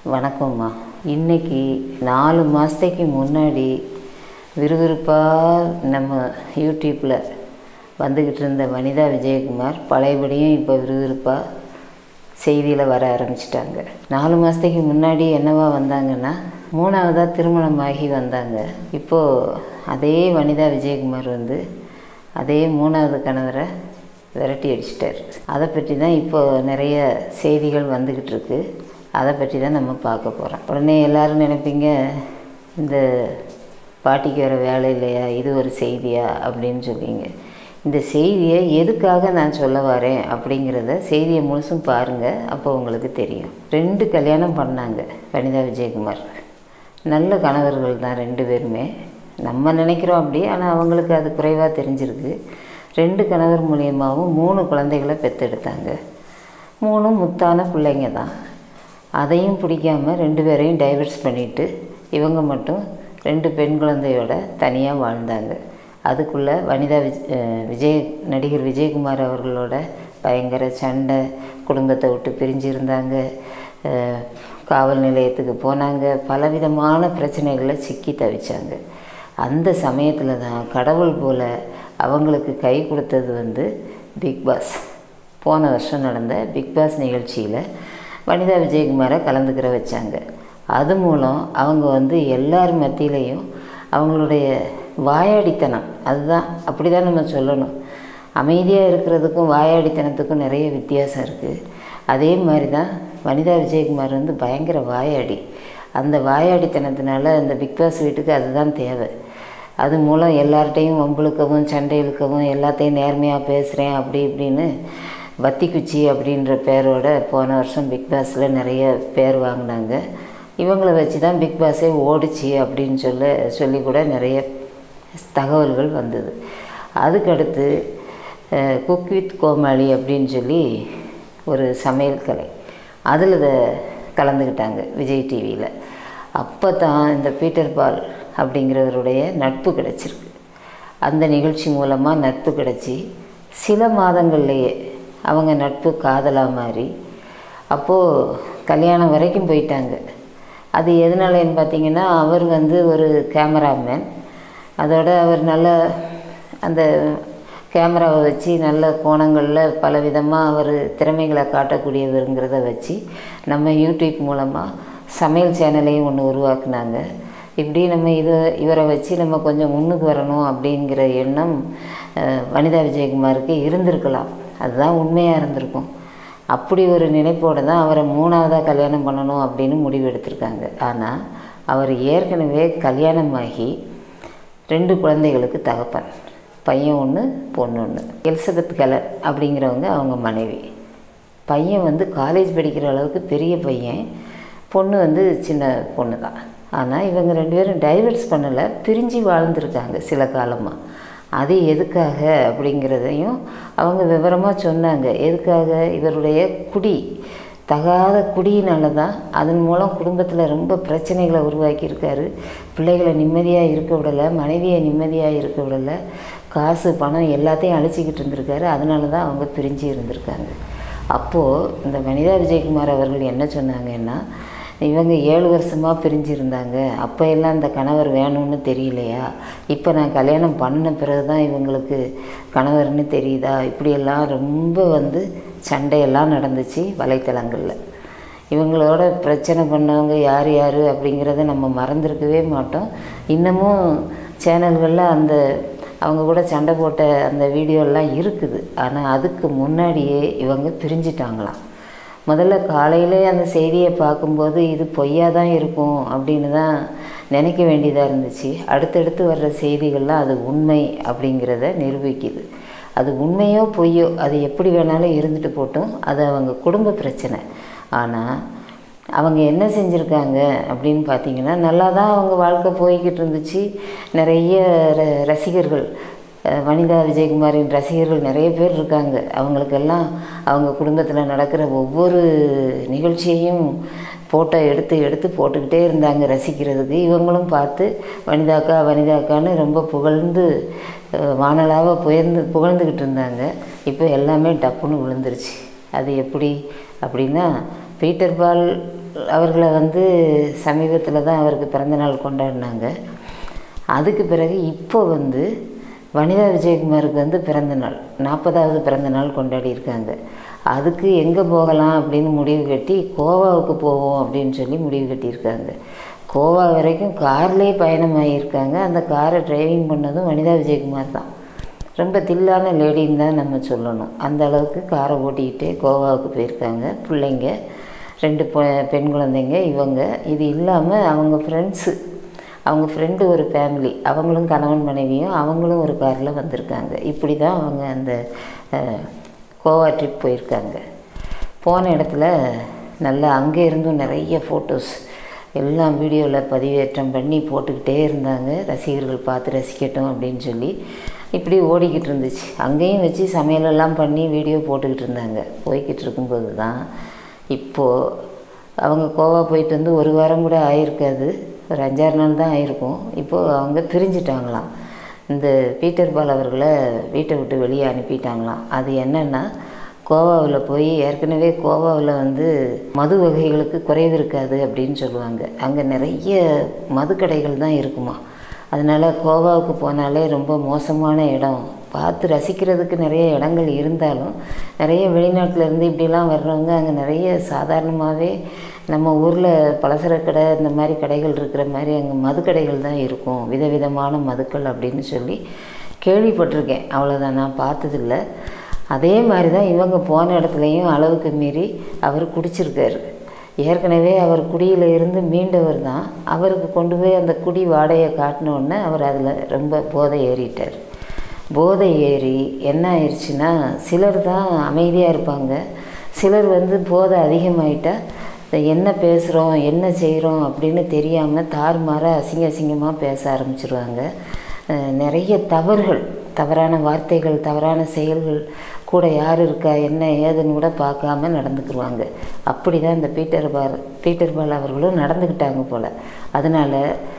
வணக்கம்மா இன்னைக்கு நாலு மாதத்துக்கு முன்னாடி விறுவிறுப்பாக நம்ம யூடியூப்பில் வந்துக்கிட்டு இருந்த வனிதா விஜயகுமார் பழையபடியும் இப்போ விறுவிறுப்பாக செய்தியில் வர ஆரம்பிச்சிட்டாங்க நாலு மாதத்துக்கு முன்னாடி என்னவா வந்தாங்கன்னா மூணாவதாக திருமணமாகி வந்தாங்க இப்போது அதே வனிதா விஜயகுமார் வந்து அதே மூணாவது கணவரை விரட்டி அடிச்சிட்டார் அதை பற்றி தான் இப்போ நிறைய செய்திகள் வந்துக்கிட்டு இருக்கு அதை பற்றி தான் நம்ம பார்க்க போகிறோம் உடனே எல்லாரும் நினைப்பீங்க இந்த பாட்டிக்கு வர வேலை இல்லையா இது ஒரு செய்தியா அப்படின்னு சொல்லிங்க இந்த செய்தியை எதுக்காக நான் சொல்ல வரேன் அப்படிங்கிறத செய்தியை முழுசும் பாருங்கள் அப்போ உங்களுக்கு தெரியும் ரெண்டு கல்யாணம் பண்ணாங்க வனிதா விஜயகுமார் நல்ல கணவர்கள் தான் ரெண்டு பேருமே நம்ம நினைக்கிறோம் அப்படி ஆனால் அவங்களுக்கு அது குறைவாக தெரிஞ்சிருக்கு ரெண்டு கணவர் மூலியமாகவும் மூணு குழந்தைகளை பெற்றெடுத்தாங்க மூணும் முத்தான பிள்ளைங்க தான் அதையும் பிடிக்காம ரெண்டு பேரையும் டைவர்ஸ் பண்ணிவிட்டு இவங்க மட்டும் ரெண்டு பெண் குழந்தையோட தனியாக வாழ்ந்தாங்க அதுக்குள்ளே வனிதா விஜ் அஹ் விஜய் நடிகர் விஜயகுமார் அவர்களோட பயங்கர சண்டை குடும்பத்தை விட்டு பிரிஞ்சிருந்தாங்க அஹ் காவல் நிலையத்துக்கு போனாங்க பலவிதமான பிரச்சனைகளை சிக்கி தவிச்சாங்க அந்த சமயத்தில் தான் கடவுள் போல் அவங்களுக்கு கை கொடுத்தது வந்து பிக் பாஸ் போன வருஷம் நடந்த பிக் பாஸ் நிகழ்ச்சியில் வனிதா விஜயகுமாரை கலந்துக்கிற வச்சாங்க அது மூலம் அவங்க வந்து எல்லார் மத்தியிலையும் அவங்களுடைய வாயாடித்தனம் அதுதான் அப்படி தான் நம்ம சொல்லணும் அமைதியாக இருக்கிறதுக்கும் வாயாடித்தனத்துக்கும் நிறைய வித்தியாசம் இருக்குது அதே மாதிரி தான் வனிதா விஜயகுமார் வந்து பயங்கர வாயாடி அந்த வாயாடித்தனத்தினால அந்த பிக் பாஸ் வீட்டுக்கு அதுதான் தேவை அது மூலம் எல்லார்ட்டையும் வம்பிழுக்கவும் சண்டை இழுக்கவும் எல்லாத்தையும் நேர்மையாக பேசுகிறேன் அப்படி இப்படின்னு பத்தி குச்சி அப்படின்ற பேரோட போன வருஷம் பிக் பாஸில் நிறைய பேர் வாங்கினாங்க இவங்களை வச்சு தான் பிக் பாஸே ஓடிச்சு அப்படின்னு சொல்ல சொல்லி கூட நிறைய தகவல்கள் வந்தது அதுக்கடுத்து குக் வித் கோமாளி அப்படின்னு சொல்லி ஒரு சமையல் கலை அதில் இதை கலந்துக்கிட்டாங்க விஜய் டிவியில் அப்போ தான் இந்த பீட்டர் பால் அப்படிங்கிறவருடைய நட்பு கிடச்சிருக்கு அந்த நிகழ்ச்சி மூலமாக நட்பு கிடச்சி சில மாதங்கள்லேயே அவங்க நட்பு காதலாக மாறி அப்போது கல்யாணம் வரைக்கும் போயிட்டாங்க அது எதனாலன்னு பார்த்தீங்கன்னா அவர் வந்து ஒரு கேமராமேன் அதோட அவர் நல்ல அந்த கேமராவை வச்சு நல்ல கோணங்களில் பல விதமாக அவர் திறமைகளை காட்டக்கூடியவருங்கிறத வச்சு நம்ம யூடியூப் மூலமாக சமையல் சேனலையும் ஒன்று உருவாக்குனாங்க இப்படி நம்ம இதை இவரை வச்சு நம்ம கொஞ்சம் முன்னுக்கு வரணும் அப்படிங்கிற எண்ணம் அஹ், வனிதா விஜயகுமாருக்கு இருந்திருக்கலாம் அதுதான் உண்மையாக இருந்திருக்கும் அப்படி ஒரு நினைப்போடு தான் அவரை மூணாவதாக கல்யாணம் பண்ணணும் அப்படின்னு முடிவு எடுத்திருக்காங்க ஆனால் அவர் ஏற்கனவே கல்யாணமாகி ரெண்டு குழந்தைகளுக்கு தகப்பன் பையன் ஒன்று பொண்ணு ஒன்று எலிசபெத் கலர் அப்படிங்கிறவங்க அவங்க மனைவி பையன் வந்து காலேஜ் படிக்கிற அளவுக்கு பெரிய பையன் பொண்ணு வந்து சின்ன பொண்ணு தான் ஆனால் இவங்க ரெண்டு பேரும் டைவர்ஸ் பண்ணலை பிரிஞ்சு வாழ்ந்துருக்காங்க சில காலமாக அது எதுக்காக அப்படிங்கிறதையும் அவங்க விவரமாக சொன்னாங்க எதுக்காக இவருடைய குடி தகாத குடியினால தான் அதன் மூலம் குடும்பத்தில் ரொம்ப பிரச்சனைகளை உருவாக்கியிருக்காரு பிள்ளைகளை நிம்மதியாக இருக்க விடலை மனைவியை நிம்மதியாக இருக்க விடலை காசு பணம் எல்லாத்தையும் அழிச்சிக்கிட்டு இருந்திருக்காரு அதனால தான் அவங்க பிரிஞ்சு இருந்திருக்காங்க அப்போது இந்த வனிதா விஜயகுமார் அவர்கள் என்ன சொன்னாங்கன்னா இவங்க ஏழு வருஷமாக பிரிஞ்சிருந்தாங்க அப்போ எல்லாம் இந்த கணவர் வேணும்னு தெரியலையா இப்போ நான் கல்யாணம் பண்ண பிறகு தான் இவங்களுக்கு கணவர்னு தெரியுதா இப்படியெல்லாம் ரொம்ப வந்து சண்டையெல்லாம் நடந்துச்சு வலைத்தளங்களில் இவங்களோட பிரச்சனை பண்ணவங்க யார் யார் அப்படிங்கிறத நம்ம மறந்துருக்கவே மாட்டோம் இன்னமும் சேனல்களில் அந்த அவங்க கூட சண்டை போட்ட அந்த வீடியோலாம் இருக்குது ஆனால் அதுக்கு முன்னாடியே இவங்க பிரிஞ்சிட்டாங்களாம் முதல்ல காலையிலே அந்த செய்தியை பார்க்கும்போது இது பொய்யா தான் இருக்கும் அப்படின்னு தான் நினைக்க வேண்டியதாக இருந்துச்சு அடுத்தடுத்து வர்ற செய்திகள்லாம் அது உண்மை அப்படிங்கிறத நிரூபிக்குது அது உண்மையோ பொய்யோ அது எப்படி வேணாலும் இருந்துட்டு போட்டும் அது அவங்க குடும்ப பிரச்சனை ஆனால் அவங்க என்ன செஞ்சுருக்காங்க அப்படின்னு பார்த்தீங்கன்னா நல்லா தான் அவங்க வாழ்க்கை போய்கிட்டு இருந்துச்சு நிறைய ர- ரசிகர்கள் அஹ் வனிதா விஜயகுமாரின் ரசிகர்கள் நிறைய பேர் இருக்காங்க அவங்களுக்கெல்லாம் அவங்க குடும்பத்தில் நடக்கிற ஒவ்வொரு நிகழ்ச்சியையும் ஃபோட்டோ எடுத்து எடுத்து போட்டுக்கிட்டே இருந்தாங்க ரசிக்கிறதுக்கு இவங்களும் பார்த்து வனிதாக்கா வனிதாக்கான்னு ரொம்ப புகழ்ந்து அஹ் வானலாக புயர்ந்து புகழ்ந்துக்கிட்டு இருந்தாங்க இப்போ எல்லாமே டப்புன்னு விழுந்துருச்சு அது எப்படி அப்படின்னா பீட்டர் பால் அவர்களை வந்து சமீபத்தில் தான் அவருக்கு பிறந்தநாள் கொண்டாடினாங்க அதுக்கு பிறகு இப்போ வந்து வனிதா விஜயகுமாருக்கு வந்து பிறந்தநாள் நாற்பதாவது பிறந்தநாள் கொண்டாடி இருக்காங்க அதுக்கு எங்கே போகலாம் அப்படின்னு முடிவு கட்டி கோவாவுக்கு போவோம் அப்படின்னு சொல்லி முடிவு கட்டியிருக்காங்க கோவா வரைக்கும் கார்லேயே பயணமாகியிருக்காங்க அந்த காரை டிரைவிங் பண்ணதும் வனிதா விஜயகுமார் தான் ரொம்ப தில்லான லேடின்னு தான் நம்ம சொல்லணும் அந்த அளவுக்கு காரை ஓட்டிக்கிட்டே கோவாவுக்கு போயிருக்காங்க பிள்ளைங்க ரெண்டு பெ- பெண் குழந்தைங்க இவங்க இது இல்லாமல் அவங்க ஃப்ரெண்ட்ஸு அவங்க ஃப்ரெண்டு ஒரு ஃபேமிலி அவங்களும் கணவன் மனைவியும் அவங்களும் ஒரு காரில் வந்திருக்காங்க இப்படி தான் அவங்க அந்த அஹ், கோவா ட்ரிப் போயிருக்காங்க போன இடத்துல நல்லா அங்கே இருந்தும் நிறைய ஃபோட்டோஸ் எல்லாம் வீடியோவில் பதிவேற்றம் பண்ணி போட்டுக்கிட்டே இருந்தாங்க ரசிகர்கள் பார்த்து ரசிக்கட்டும் அப்படின்னு சொல்லி இப்படி ஓடிக்கிட்டு இருந்துச்சு அங்கேயும் வச்சு சமையலெல்லாம் பண்ணி வீடியோ போட்டுக்கிட்டு இருந்தாங்க போய்கிட்டு இருக்கும்போது தான் இப்போது அவங்க கோவா போயிட்டு வந்து ஒரு வாரம் கூட ஆயிருக்காது ஒரு அஞ்சாறு நாள் தான் ஆயிருக்கும் இப்போது அவங்க பிரிஞ்சிட்டாங்களாம் இந்த பீட்டர் பால் அவர்களை வீட்டை விட்டு வெளியே அனுப்பிட்டாங்களாம் அது என்னென்னா கோவாவில் போய் ஏற்கனவே கோவாவில் வந்து மது வகைகளுக்கு குறைவு இருக்காது அப்படின்னு சொல்லுவாங்க அங்கே நிறைய மதுக்கடைகள் தான் இருக்குமா அதனால் கோவாவுக்கு போனாலே ரொம்ப மோசமான இடம் பார்த்து ரசிக்கிறதுக்கு நிறைய இடங்கள் இருந்தாலும் நிறைய வெளிநாட்டுல இருந்து இப்படிலாம் வர்றவங்க அங்கே நிறைய சாதாரணமாகவே நம்ம ஊரில் பலசர கடை இந்த மாதிரி கடைகள் இருக்கிற மாதிரி அங்கே மதுக்கடைகள் தான் இருக்கும் விதவிதமான மதுக்கள் அப்படின்னு சொல்லி கேள்விப்பட்டிருக்கேன் அவ்வளோதான் நான் பார்த்ததில்ல அதே மாதிரி தான் இவங்க போன இடத்துலையும் அளவுக்கு மீறி அவர் குடிச்சிருக்காரு ஏற்கனவே அவர் குடியில் இருந்து மீண்டவர் தான் அவருக்கு கொண்டு போய் அந்த குடி வாடையை காட்டின உடனே அவர் அதில் ரொம்ப போதை ஏறிட்டார் போதை ஏறி என்ன ஆயிடுச்சுன்னா சிலர் தான் அமைதியாக இருப்பாங்க சிலர் வந்து போதை அதிகமாயிட்டா இந்த என்ன பேசுகிறோம் என்ன செய்கிறோம் அப்படின்னு தெரியாமல் தாறுமாறாக அசிங்க அசிங்கமாக பேச ஆரம்பிச்சிருவாங்க அஹ் நிறைய தவறுகள் தவறான வார்த்தைகள் தவறான செயல்கள் கூட யார் இருக்கா என்ன ஏதுன்னு கூட பார்க்காம நடந்துக்குருவாங்க அப்படி தான் இந்த பீட்டர் பால் பீட்டர் பால் அவர்களும் நடந்துக்கிட்டாங்க போல் அதனால்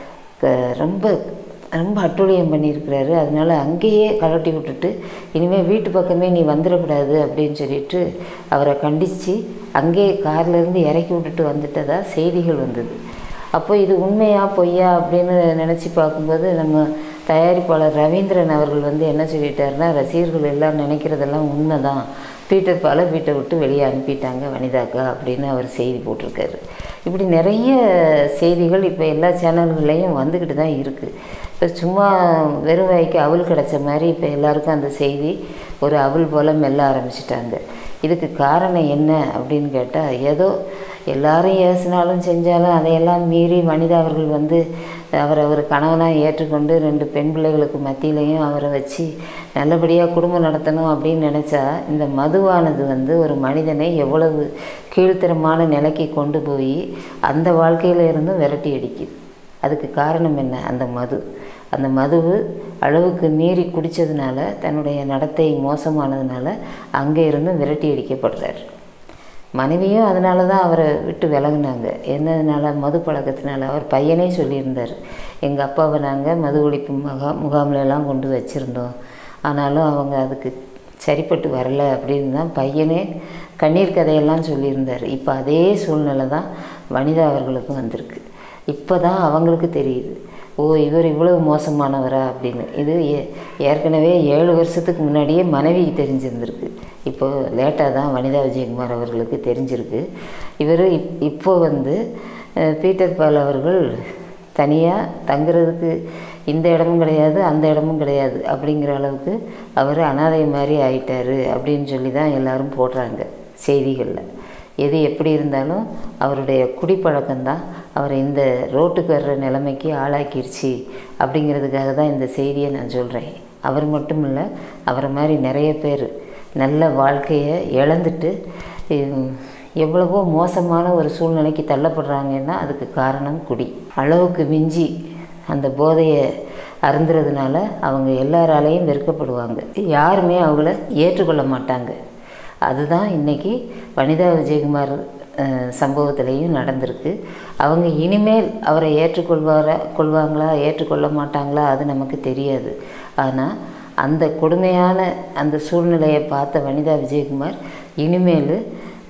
க- ரொம்ப ரொம்ப அட்டூழியம் பண்ணியிருக்கிறாரு அதனால அங்கேயே கலட்டி விட்டுட்டு இனிமேல் வீட்டு பக்கமே நீ வந்துடக்கூடாது அப்படின்னு சொல்லிட்டு அவரை கண்டித்து அங்கேயே கார்லேருந்து இறக்கி விட்டுட்டு வந்துட்டதா செய்திகள் வந்தது அப்போ இது உண்மையா பொய்யா அப்படின்னு நினச்சி பார்க்கும்போது நம்ம தயாரிப்பாளர் ரவீந்திரன் அவர்கள் வந்து என்ன சொல்லிட்டாருன்னா ரசிகர்கள் எல்லாம் நினைக்கிறதெல்லாம் உண்மை தான் பீட்டர் பாலை வீட்டை விட்டு வெளியே அனுப்பிட்டாங்க வனிதாக்கா அப்படின்னு அவர் செய்தி போட்டிருக்காரு இப்படி நிறைய செய்திகள் இப்போ எல்லா சேனல்கள்லேயும் வந்துக்கிட்டு தான் இருக்குது இப்போ சும்மா வெறும் வாய்க்கு அவல் கிடச்ச மாதிரி இப்போ எல்லாருக்கும் அந்த செய்தி ஒரு அவல் போல் மெல்ல ஆரம்பிச்சிட்டாங்க இதுக்கு காரணம் என்ன அப்படின்னு கேட்டால் ஏதோ எல்லாரும் ஏசினாலும் செஞ்சாலும் அதையெல்லாம் மீறி வனிதா அவர்கள் வந்து அவரை ஒரு கணவனாக ஏற்றுக்கொண்டு ரெண்டு பெண் பிள்ளைகளுக்கு மத்தியிலையும் அவரை வச்சு நல்லபடியாக குடும்பம் நடத்தணும் அப்படின்னு நினச்சா இந்த மதுவானது வந்து ஒரு மனிதனை எவ்வளவு கீழ்த்தரமான நிலைக்கு கொண்டு போய் அந்த வாழ்க்கையில இருந்தும் விரட்டி அடிக்குது அதுக்கு காரணம் என்ன அந்த மது அந்த மதுவு அளவுக்கு மீறி குடித்ததுனால தன்னுடைய நடத்தை மோசமானதுனால அங்கே இருந்தும் விரட்டி அடிக்கப்படுறார் மனைவியும் அதனால தான் அவரை விட்டு விலகுனாங்க என்னதுனால மது பழக்கத்தினால அவர் பையனே சொல்லியிருந்தார் எங்கள் அப்பாவை நாங்கள் மது ஒழிப்பு முகா முகாம்ல எல்லாம் கொண்டு வச்சுருந்தோம் ஆனாலும் அவங்க அதுக்கு சரிப்பட்டு வரல அப்படின்னு தான் பையனே கண்ணீர் கதையெல்லாம் சொல்லியிருந்தார் இப்போ அதே சூழ்நிலை தான் வனிதா அவர்களுக்கும் வந்திருக்கு இப்போ தான் அவங்களுக்கு தெரியுது ஓ இவர் இவ்வளவு மோசமானவரா அப்படின்னு இது ஏ- ஏற்கனவே ஏழு வருஷத்துக்கு முன்னாடியே மனைவிக்கு தெரிஞ்சிருந்திருக்கு இப்போ லேட்டாக தான் வனிதா விஜயகுமார் அவர்களுக்கு தெரிஞ்சிருக்கு இவர் இப் இப்போ வந்து அஹ், பீட்டர் பால் அவர்கள் தனியாக தங்குறதுக்கு இந்த இடமும் கிடையாது அந்த இடமும் கிடையாது அப்படிங்கிற அளவுக்கு அவர் அனாதை மாதிரி ஆயிட்டாரு அப்படின்னு சொல்லி தான் எல்லாரும் போடுறாங்க செய்திகளில் எது எப்படி இருந்தாலும் அவருடைய குடிப்பழக்கம்தான் அவரை இந்த ரோட்டுக்கு வர்ற நிலைமைக்கு ஆளாக்கிருச்சு அப்படிங்கிறதுக்காக தான் இந்த செய்தியை நான் சொல்கிறேன் அவர் மட்டும் இல்லை அவரை மாதிரி நிறைய பேர் நல்ல வாழ்க்கையை இழந்துட்டு ஹம், எவ்வளவோ மோசமான ஒரு சூழ்நிலைக்கு தள்ளப்படுறாங்கன்னா அதுக்கு காரணம் குடி அளவுக்கு மிஞ்சி அந்த போதையை அருந்துறதுனால அவங்க எல்லாராலையும் வெறுக்கப்படுவாங்க யாருமே அவங்கள ஏற்றுக்கொள்ள மாட்டாங்க அதுதான் இன்னைக்கு வனிதா விஜயகுமார் அஹ், சம்பவத்திலையும் நடந்திருக்கு அவங்க இனிமேல் அவரை ஏற்றுக்கொள்வாரா கொள்வாங்களா ஏற்றுக்கொள்ள மாட்டாங்களா அது நமக்கு தெரியாது ஆனால் அந்த கொடுமையான அந்த சூழ்நிலையை பார்த்த வனிதா விஜயகுமார் இனிமேல்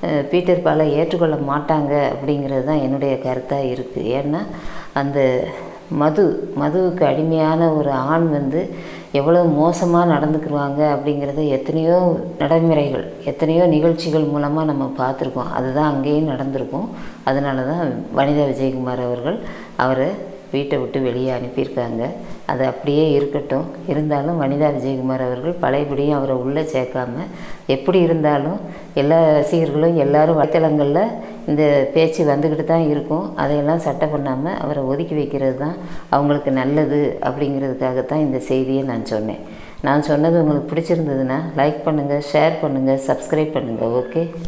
அஹ், பீட்டர் பாலை ஏற்றுக்கொள்ள மாட்டாங்க அப்படிங்கிறது தான் என்னுடைய கருத்தாக இருக்குது ஏன்னா அந்த மது மதுவுக்கு அடிமையான ஒரு ஆண் வந்து எவ்வளோ மோசமாக நடந்துக்குருவாங்க அப்படிங்கிறத எத்தனையோ நடைமுறைகள் எத்தனையோ நிகழ்ச்சிகள் மூலமாக நம்ம பார்த்துருக்கோம் அதுதான் அங்கேயும் நடந்திருக்கும் அதனால தான் வனிதா விஜயகுமார் அவர்கள் அவரை வீட்டை விட்டு வெளியே அனுப்பியிருக்காங்க அது அப்படியே இருக்கட்டும் இருந்தாலும் வனிதா விஜயகுமார் அவர்கள் பழையபடியும் அவரை உள்ளே சேர்க்காம எப்படி இருந்தாலும் எல்லா ரசிகர்களும் எல்லாரும் வலைத்தளங்களில் இந்த பேச்சு வந்துக்கிட்டு தான் இருக்கும் அதையெல்லாம் சட்டை பண்ணாமல் அவரை ஒதுக்கி வைக்கிறது தான் அவங்களுக்கு நல்லது அப்படிங்கிறதுக்காகத்தான் இந்த செய்தியை நான் சொன்னேன் நான் சொன்னது உங்களுக்கு பிடிச்சிருந்ததுன்னா லைக் பண்ணுங்கள் ஷேர் பண்ணுங்கள் சப்ஸ்கிரைப் பண்ணுங்கள் ஓகே